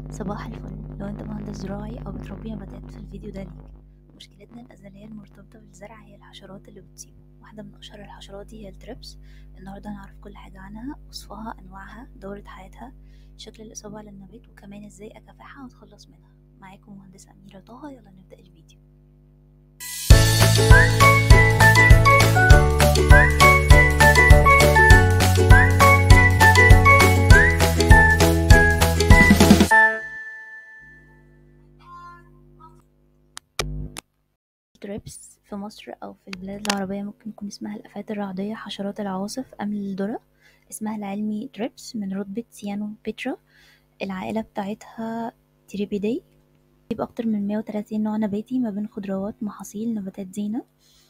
صباح الفل لو انت مهندس زراعي او بتربي نباتات في الفيديو ده ليك مشكلتنا الأزلية المرتبطة بالزرع هي الحشرات اللي بتصيبه واحدة من أشهر الحشرات دي هي التريبس النهاردة هنعرف كل حاجة عنها وصفها أنواعها دورة حياتها شكل الإصابة على النبات وكمان ازاي أكافحها وأتخلص منها معاكم مهندسة أميرة طه يلا نبدأ الفيديو التريبس في مصر أو في البلاد العربية ممكن يكون اسمها الآفات الرعدية حشرات العواصف أمل الذرة اسمها العلمي تريبس من رتبة سيانو بيترا العائلة بتاعتها تريبيدي بأكتر من مية وتلاتين نوع نباتي ما بين خضروات محاصيل نباتات زينة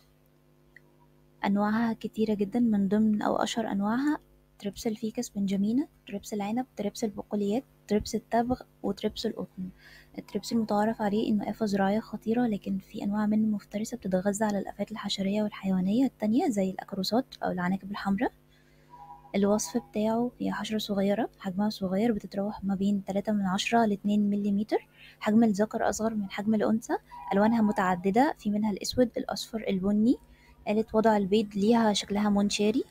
أنواعها كتيرة جدا من ضمن أو أشهر أنواعها تريبس الفيكس بنجامينا تريبس العنب تريبس البقوليات تريبس التبغ وتريبس القطن التريبس المتعارف عليه إنه آفة زراعية خطيرة لكن في أنواع منه مفترسة بتتغذى على الآفات الحشرية والحيوانية التانية زي الأكروسات أو العناكب الحمراء الوصف بتاعه هي حشرة صغيرة حجمها صغير بتتراوح ما بين تلاتة من عشرة لاتنين مليمتر حجم الذكر أصغر من حجم الأنثى ألوانها متعددة في منها الأسود الأصفر البني آلة وضع البيض ليها شكلها منشاري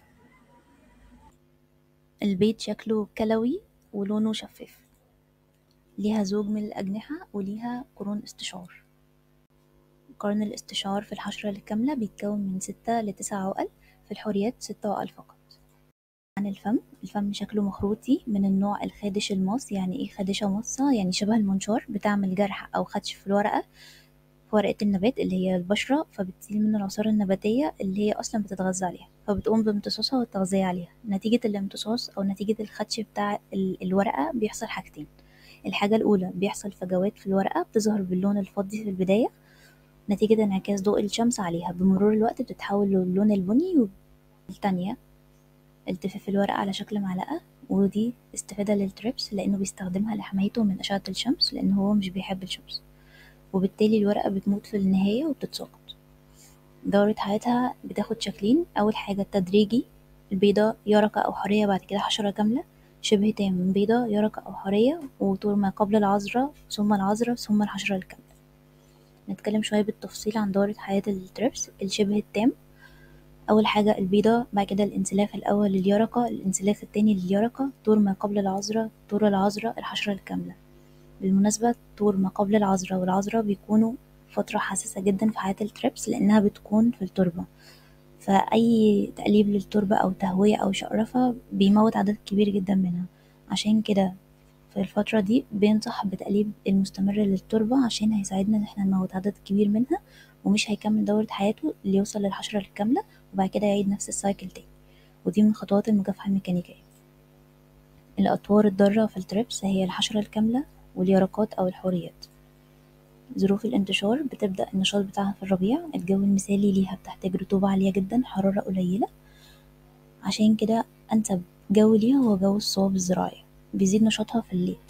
البيض شكله كلوي ولونه شفاف ليها زوج من الأجنحة وليها قرون استشعار قرن الاستشعار في الحشرة الكاملة بيتكون من ستة لتسع عقل في الحوريات ستة عقل فقط عن الفم الفم شكله مخروطي من النوع الخادش الماس يعني ايه خادشة ماصة يعني شبه المنشار بتعمل جرح أو خدش في الورقة في ورقة النبات اللي هي البشرة فبتسيل من الآثار النباتية اللي هي أصلا بتتغذى عليها فبتقوم بامتصاصها والتغذية عليها نتيجة الامتصاص أو نتيجة الخدش بتاع الورقة بيحصل حاجتين الحاجة الأولى بيحصل فجوات في الورقة بتظهر باللون الفضي في البداية نتيجة انعكاس ضوء الشمس عليها بمرور الوقت بتتحول للون البني والتانية التفاف الورقة على شكل معلقة ودي استفادة للتريبس لأنه بيستخدمها لحمايته من أشعة الشمس لأن هو مش بيحب الشمس وبالتالي الورقة بتموت في النهاية وبتتساقط دورة حياتها بتاخد شكلين أول حاجة التدريجي البيضة يرقة أو حورية بعد كده حشرة كاملة شبه تام من بيضة يرقة أو حورية وطول ما قبل العذراء ثم العذراء ثم الحشرة الكاملة نتكلم شوية بالتفصيل عن دورة حياة التريبس الشبه التام أول حاجة البيضة بعد كده الانسلاخ الأول لليرقة الانسلاخ التاني لليرقة طول ما قبل العذراء طول العذراء الحشرة الكاملة بالمناسبة طول ما قبل العذراء والعذراء بيكونوا فترة حساسة جدا في حياة التريبس لأنها بتكون في التربة فأي تقليب للتربة أو تهوية أو شقرفة بيموت عدد كبير جدا منها عشان كده في الفترة دي بينصح بتقليب المستمر للتربة عشان هيساعدنا إن احنا نموت عدد كبير منها ومش هيكمل دورة حياته اللي يوصل للحشرة الكاملة وبعد كده يعيد نفس السايكل تاني ودي من خطوات المكافحة الميكانيكية الأطوار الضارة في التريبس هي الحشرة الكاملة واليرقات أو الحوريات ظروف الانتشار بتبدأ النشاط بتاعها في الربيع الجو المثالي ليها بتحتاج رطوبة عالية جدا حرارة قليلة عشان كده أنسب جو ليها هو جو الصوب الزراعية بيزيد نشاطها في الليل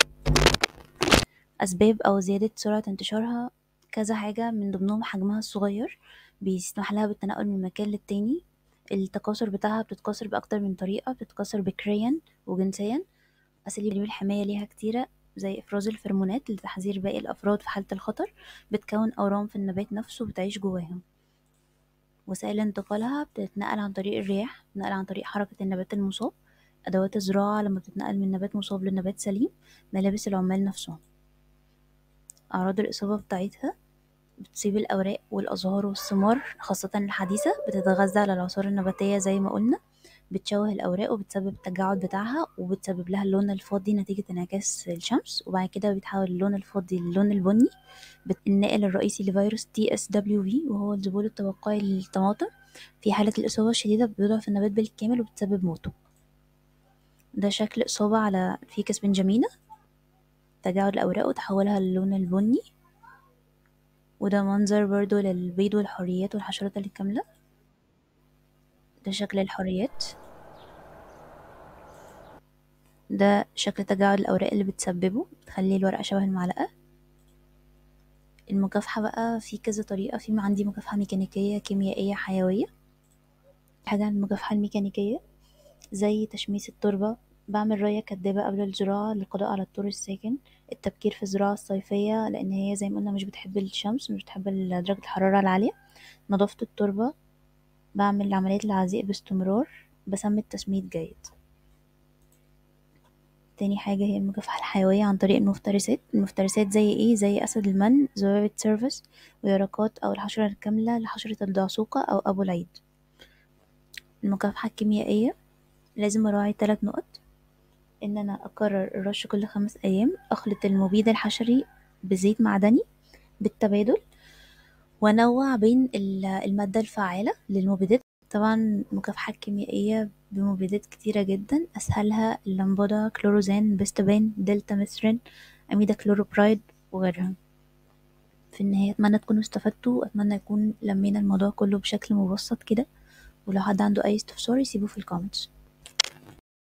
أسباب أو زيادة سرعة انتشارها كذا حاجة من ضمنهم حجمها الصغير بيسمح لها بالتنقل من مكان للتاني التكاثر بتاعها بتتكاثر بأكتر من طريقة بتتكاثر بكريا وجنسيا أساليب الحماية ليها كتيرة زي إفراز الفرمونات لتحذير باقي الأفراد في حالة الخطر بتكون أورام في النبات نفسه وبتعيش جواهم وسائل انتقالها بتتنقل عن طريق الرياح بتتنقل عن طريق حركة النبات المصاب أدوات الزراعة لما بتتنقل من نبات مصاب لنبات سليم ملابس العمال نفسهم أعراض الإصابة بتاعتها بتصيب الأوراق والأزهار والثمار خاصة الحديثة بتتغذى على العصار النباتية زي ما قلنا بتشوه الأوراق وبتسبب التجعد بتاعها وبتسبب لها اللون الفضي نتيجة انعكاس الشمس وبعد كده بيتحول اللون الفضي للون البني الناقل الرئيسي لفيروس تي اس دبليو في وهو الذبول التوقعي للطماطم في حالة الإصابة الشديدة بيضعف النبات بالكامل وبتسبب موته ده شكل إصابة على فيكس بنجامينا تجاعد الأوراق وتحولها للون البني وده منظر برضو للبيض والحوريات والحشرات الكاملة ده شكل الحوريات ده شكل تجاعد الأوراق اللي بتسببه بتخلي الورقة شبه المعلقة المكافحة بقى في كذا طريقة في عندي مكافحة ميكانيكية كيميائية حيوية حاجة عن المكافحة الميكانيكية زي تشميس التربة بعمل رية كدابة قبل الزراعة للقضاء على الطور الساكن التبكير في الزراعة الصيفية لأن هي زي ما قلنا مش بتحب الشمس مش بتحب ال- درجة الحرارة العالية نظافة التربة بعمل عملية العزيق باستمرار بسمي التسميد جيد تاني حاجة هي المكافحة الحيوية عن طريق المفترسات المفترسات زي ايه زي أسد المن ذبابة سيرفس ويرقات أو الحشرة الكاملة لحشرة الدعسوقة أو أبو العيد المكافحة الكيميائية لازم أراعي تلات نقط إن أنا أكرر الرش كل خمس أيام أخلط المبيد الحشري بزيت معدني بالتبادل وأنوع بين ال- المادة الفعالة للمبيدات طبعا المكافحة الكيميائية بمبيدات كتيرة جدا أسهلها اللمبودا كلوروزان بيستبان دلتا ميثرين أميدا كلوروبرايد وغيرها في النهاية أتمنى تكونوا استفدتوا وأتمنى يكون لمينا الموضوع كله بشكل مبسط كده ولو حد عنده أي استفسار يسيبه في الكومنتس